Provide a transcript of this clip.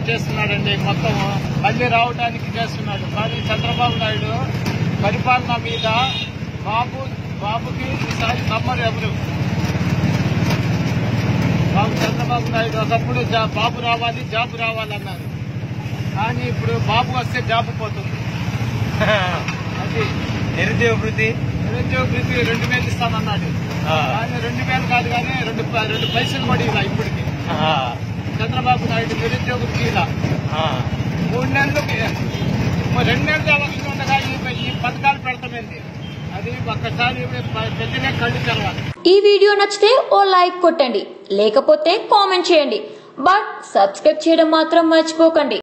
చేస్తున్నాడండి మొత్తం మళ్ళీ రావడానికి చేస్తున్నాడు కానీ చంద్రబాబు నాయుడు పరిపాలన మీద బాబు బాబుకి ఈసారి నమ్మరు ఎవరు బాబు చంద్రబాబు నాయుడు ఒకప్పుడు జా- బాబు రావాలి జాబ్ రావాలన్నారు కానీ ఇప్పుడు బాబు వస్తే జాబ్ పోతుంది అది నిరుద్యోగ వృత్తి నిరుద్యోగ వృత్తి రెండు వేలు ఇస్తానన్నాడు ఆ. కానీ రెండు వేలు కాదు కానీ రెండు ప- రెండు పైసలు కూడా ఇలా ఇప్పటికి ఆ, చంద్రబాబు నాయుడు నిరుద్యోగ ఇలా ఆ. మూడు నెలలు రెండు నెలలు ఎలక్షన్ ఉండగా ఈ ఈ పథకాలు పెడతామండి అది ఒక్కసారి పెద్దనే కళ్ళు తెరవాలి ఈ వీడియో నచ్చితే ఓ లైక్ కొట్టండి లేకపోతే కామెంట్ చేయండి బట్ సబ్స్క్రైబ్ చేయడం మాత్రం మర్చిపోకండి